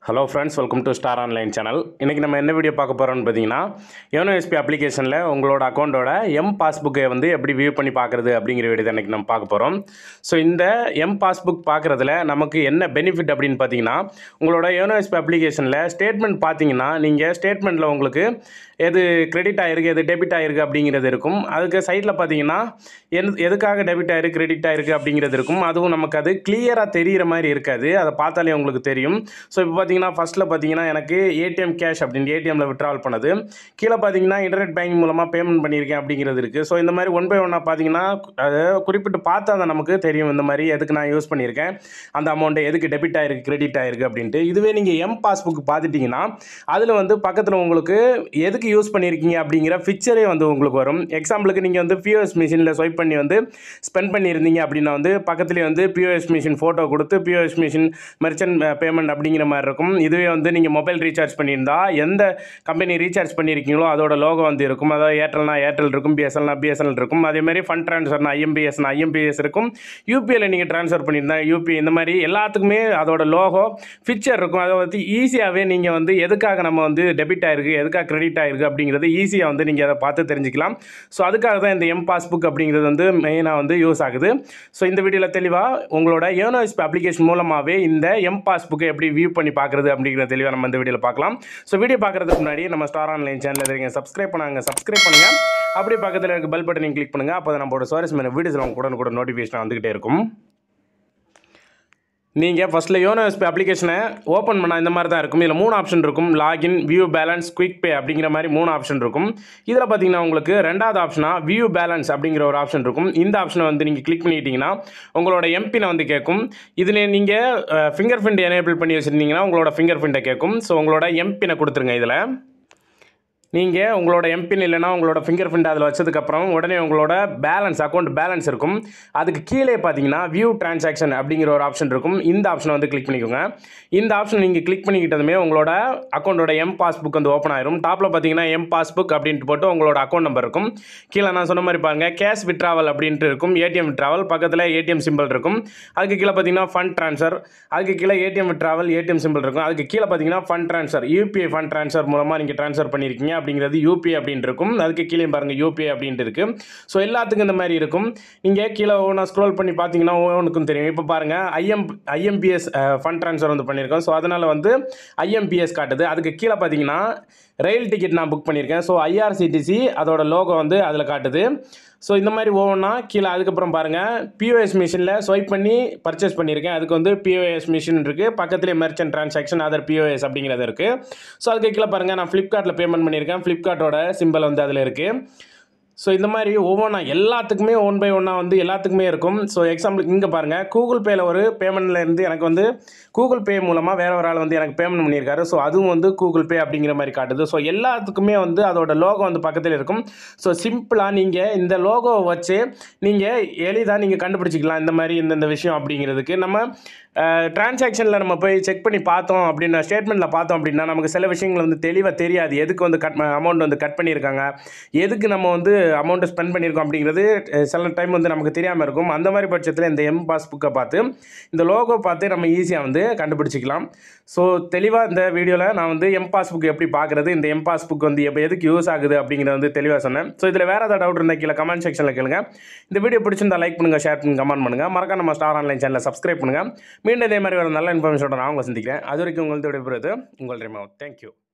hello friends welcome to star online channel இன்றைக்கி நம்ம என்ன வீடியோ பார்க்க போகிறோம்னு பார்த்தீங்கன்னா யோனோ எஸ்பி அப்ளிகேஷனில் உங்களோட அக்கௌண்ட்டோட எம் பாஸ்புக்கை வந்து எப்படி வியூ பண்ணி பார்க்குறது அப்படிங்கிற வீடியோ தான் இன்றைக்கி நம்ம பார்க்க போகிறோம் ஸோ இந்த எம் பாஸ்புக் பார்க்குறதுல நமக்கு என்ன பெனிஃபிட் அப்படின்னு பார்த்தீங்கன்னா உங்களோட யோனோ எஸ்பி அப்ளிகேஷனில் ஸ்டேட்மெண்ட் பார்த்தீங்கன்னா நீங்கள் ஸ்டேட்மெண்ட்டில் உங்களுக்கு எது கிரெடிட் ஆகிருக்கு எது டெபிட் ஆகிருக்கு அப்படிங்கிறது இருக்கும் அதுக்கு சைடில் பார்த்தீங்கன்னா எது எதுக்காக டெபிட் ஆயிருக்கு கிரெடிட் ஆயிருக்கு அப்படிங்கிறது இருக்கும் அதுவும் நமக்கு அது கிளியராக தெரிகிற மாதிரி இருக்காது அதை பார்த்தாலே உங்களுக்கு தெரியும் ஸோ இப்போ பார்த்தீங்கன்னா ஃபஸ்ட்டில் பார்த்தீங்கன்னா எனக்கு ஏடிஎம் கேஷ் அப்படின்னு ஏடிஎம்மில் விட்ராவல் பண்ணது கீழே பார்த்தீங்கன்னா இன்டர்நெட் பேங்கிங் மூலமாக பேமெண்ட் பண்ணியிருக்கேன் அப்படிங்கிறது இருக்குது ஸோ இந்த மாதிரி ஒன் பை ஒன்னாக பார்த்தீங்கன்னா அதை குறிப்பிட்டு பார்த்தா தான் நமக்கு தெரியும் இந்த மாதிரி எதுக்கு நான் யூஸ் பண்ணியிருக்கேன் அந்த அமௌண்ட்டை எதுக்கு டெபிட் ஆயிருக்கு கிரெடிட் ஆயிருக்கு அப்படின்ட்டு இதுவே நீங்கள் எம் பாஸ்புக் பார்த்துட்டிங்கன்னா அதில் வந்து பக்கத்தில் உங்களுக்கு எதுக்கு யூஸ் பண்ணியிருக்கீங்க அப்படிங்கிற பிக்சரே வந்து உங்களுக்கு வரும் எக்ஸாம்பிளுக்கு நீங்கள் வந்து பிஓஎஸ் மிஷினில் ஸ்வைப் பண்ணி வந்து ஸ்பெண்ட் பண்ணியிருந்தீங்க அப்படின்னா வந்து பக்கத்துலேயே வந்து பிஓஎஸ் மிஷின் ஃபோட்டோ கொடுத்து பிஓஎஸ் மிஷின் மெர்ச்சன்ட் பேமெண்ட் அப்படிங்கிற மாதிரி இருக்கும் இதுவே வந்து நீங்கள் மொபைல் ரீசார்ஜ் பண்ணியிருந்தா எந்த கம்பெனி ரீசார்ஜ் பண்ணியிருக்கீங்களோ அதோட லோகோ வந்து இருக்கும் அதாவது ஏர்டெல்னா ஏர்டெல் இருக்கும் பிஎஸ்எல்னா பிஎஸ்என்எல் இருக்கும் அதே மாதிரி ஃபண்ட் ட்ரான்ஸ்ஃபர்னா ஐஎம்பிஎஸ்னா ஐஎம்பிஎஸ் இருக்கும் யூபிஐயில் நீங்கள் ட்ரான்ஸ்ஃபர் பண்ணியிருந்தா யூபிஐ இந்த மாதிரி எல்லாத்துக்குமே அதோட லோகோ ஃபிக்சர் இருக்கும் அதை பற்றி ஈஸியாகவே நீங்கள் வந்து எதுக்காக நம்ம வந்து டெபிட் ஆயிருக்கு எதுக்காக கிரெடிட் ஆயிருக்கு அப்படிங்கிறது ஈஸியாக வந்து நீங்கள் அதை பார்த்து தெரிஞ்சுக்கலாம் ஸோ அதுக்காக தான் இந்த எம் பாஸ்புக் அப்படிங்கிறது வந்து மெயினாக வந்து யூஸ் ஆகுது ஸோ இந்த வீடியோவில் தெளிவாக உங்களோட யோனோஎஸ்பி அப்ளிகேஷன் மூலமாகவே இந்த எம் பாஸ்புக்கை எப்படி வியூ பண்ணி பார்க்குறது அப்படிங்கிற தெளிவாக நம்ம இந்த வீடியோவில் பார்க்கலாம் ஸோ வீடியோ பார்க்குறதுக்கு முன்னாடி நம்ம ஸ்டார் ஆன்லைன் சேனலில் இருக்கீங்க சப்ஸ்கிரைப் பண்ணாங்க சப்ஸ்கிரைப் பண்ணுங்கள் அப்படியே பக்கத்தில் இருக்க பெல் பட்டனையும் கிளிக் பண்ணுங்கள் அப்போ தான் நம்மளோட சுவாரஸ்யமான வீடியோஸ் உங்களுக்கு கூட கூட நோட்டிஃபிகேஷன் வந்துகிட்டே இருக்கும் நீங்கள் ஃபஸ்ட்டில் யோனோ எஸ்பி அப்ளிகேஷனை ஓப்பன் பண்ணால் இந்த மாதிரி தான் இருக்கும் இதில் மூணு ஆப்ஷன் இருக்கும் login view balance quick pay அப்படிங்கிற மாதிரி மூணு ஆப்ஷன் இருக்கும் இதில் பார்த்தீங்கன்னா உங்களுக்கு ரெண்டாவது ஆப்ஷனாக வியூ பேலன்ஸ் அப்படிங்கிற ஒரு ஆப்ஷன் இருக்கும் இந்த ஆப்ஷனை வந்து நீங்கள் கிளிக் பண்ணிட்டீங்கன்னா உங்களோட எம்பினை வந்து கேட்கும் இதில் நீங்கள் ஃபிங்கர் பிரிண்ட் எனேபிள் பண்ணி வச்சுருந்தீங்கன்னா உங்களோட ஃபிங்கர் பிரிண்ட்டை கேட்கும் ஸோ உங்களோட எம்பினை கொடுத்துருங்க இதில் நீங்கள் உங்களோட எம்பின் இல்லைனா உங்களோட ஃபிங்கர் பிரிண்ட் அதில் வச்சதுக்கப்புறம் உடனே உங்களோட பேலன்ஸ் அக்கௌண்ட் பேலன்ஸ் இருக்கும் அதுக்கு கீழே பார்த்தீங்கன்னா வியூ டிரான்சாக்ஷன் அப்படிங்கிற ஒரு ஆப்ஷன் இருக்கும் இந்த ஆப்ஷனை வந்து கிளிக் பண்ணிக்கோங்க இந்த ஆப்ஷன் நீங்கள் கிளிக் பண்ணிக்கிட்டதுமே உங்களோட அக்கௌண்ட்டோட எம் பாஸ்புக் வந்து ஓப்பன் ஆயிரும் டாப்பில் பார்த்தீங்கன்னா எம் பாஸ்புக் அப்படின்ட்டு போட்டு உங்களோட அக்கௌண்ட் நம்பர் இருக்கும் கீழே நான் சொன்ன மாதிரி பாருங்கள் கேஷ் விட்ராவல் அப்படின்ட்டு இருக்கும் ஏடிஎம் விட்ராவல் பக்கத்தில் ஏடிஎம் சிம்பிள் இருக்கும் அதுக்கு கீழே பார்த்தீங்கன்னா ஃபண்ட் ட்ரான்ஸ்ஃபர் அதுக்கு கீழே ஏடிஎம் விட்ராவல் ஏடிஎம் சிம்பிள் இருக்கும் அதுக்கு கீழே பார்த்தீங்கன்னா fund transfer UPI fund transfer மூலமாக நீங்கள் ட்ரான்ஸ்ஃபர் பண்ணியிருக்கீங்க அப்படிங்கிறது யூபிஐ அப்படின்னு இருக்கும் அதுக்கு கீழே பாருங்கள் யூபிஐ அப்படின்ட்டு இருக்குது ஸோ எல்லாத்துக்கும் இந்த மாதிரி இருக்கும் நீங்கள் கீழே ஒவ்வொன்றா ஸ்க்ரோல் பண்ணி பார்த்தீங்கன்னா ஒவ்வொன்றுக்கும் தெரியும் இப்போ பாருங்கள் ஐஎம் ஐஎம்பிஎஸ் ஃபண்ட் ட்ரான்ஸ்ஃபர் வந்து பண்ணியிருக்கோம் ஸோ அதனால் வந்து ஐஎம்பிஎஸ் காட்டுது அதுக்கு கீழே பார்த்தீங்கன்னா ரயில் டிக்கெட் நான் புக் பண்ணியிருக்கேன் ஸோ ஐஆர்சிடிசி அதோட லோகோ வந்து அதில் காட்டுது ஸோ இந்த மாதிரி ஒவ்வொன்றா கீழே அதுக்கப்புறம் பாருங்கள் பிஓஎஸ் மிஷினில் ஸ்வைப் பண்ணி பர்ச்சேஸ் பண்ணியிருக்கேன் அதுக்கு வந்து பிஓஎஸ் மிஷின் இருக்குது பக்கத்துலேயே மெர்ச்சன்ட் ட்ரான்சாக்ஷன் அதர் பிஓஎஸ் அப்படிங்கிறது இருக்குது ஸோ அதுக்கு கீழே பாருங்கள் நான் ஃப்ளிப்கார்ட்டில் பேமெண்ட் பண்ணியிருக்கேன் ஃப்ளிப்கார்ட்டோட சிம்பிள் வந்து அதில் இருக்குது ஸோ இந்த மாதிரி ஒவ்வொன்றா எல்லாத்துக்குமே ஒன் பை ஒன்னாக வந்து எல்லாத்துக்குமே இருக்கும் ஸோ எக்ஸாம்பிள் இங்கே பாருங்கள் கூகுள் பேயில் ஒரு பேமெண்ட்டில் இருந்து எனக்கு வந்து கூகுள் பே மூலமாக வேற ஒரு ஆள் வந்து எனக்கு பேமெண்ட் பண்ணியிருக்காரு ஸோ அதுவும் வந்து கூகுள் பே அப்படிங்கிற மாதிரி காட்டுது ஸோ எல்லாத்துக்குமே வந்து அதோட லோகோ வந்து பக்கத்தில் இருக்கும் ஸோ சிம்பிளாக நீங்கள் இந்த லோகோவை வச்சு நீங்கள் எளிதாக நீங்கள் கண்டுபிடிச்சிக்கலாம் இந்த மாதிரி இந்தந்த விஷயம் அப்படிங்கிறதுக்கு நம்ம டிரான்சாக்ஷனில் நம்ம போய் செக் பண்ணி பார்த்தோம் அப்படின்னா ஸ்டேட்மெண்ட்டில் பார்த்தோம் அப்படின்னா நமக்கு சில விஷயங்கள் வந்து தெளிவாக தெரியாது எதுக்கு வந்து கட் அமௌண்ட் வந்து கட் பண்ணியிருக்காங்க எதுக்கு நம்ம வந்து அமௌண்ட்டை ஸ்பெண்ட் பண்ணியிருக்கோம் அப்படிங்கிறது அஹ், சில டைம் வந்து நமக்கு தெரியாமல் இருக்கும் அந்த மாதிரி பட்சத்தில் இந்த எம் பாஸ்புக்கை பார்த்து இந்த லோகோ பார்த்து நம்ம ஈஸியாக வந்து கண்டுபிடிச்சிக்கலாம் ஸோ தெளிவாக இந்த வீடியோவில் நான் வந்து எம் பாஸ்புக் எப்படி பார்க்குறது இந்த எம் பாஸ்புக் வந்து எப்போ எதுக்கு யூஸ் ஆகுது அப்படிங்கிறத வந்து தெளிவாக சொன்னேன் ஸோ இதில் வேறு ஏதாவது டவுட் இருந்தால் கீழே கமெண்ட் செக்ஷனில் கேளுங்க இந்த வீடியோ பிடிச்சிருந்தா லைக் பண்ணுங்கள் ஷேர் பண்ணுங்கள் கமெண்ட் பண்ணுங்கள் மறக்காம நம்ம ஸ்டார் ஆன்லைன் சேனலை சப்ஸ்கிரைப் பண்ணுங்கள் மீண்டும் இதே மாதிரி ஒரு நல்ல இன்ஃபர்மேஷனோட நான் உங்களை சந்திக்கிறேன் அது வரைக்கும் உங்கள்கிட்ட விடைபெறுவது உங்கள் ரிமோ தேங்க்யூ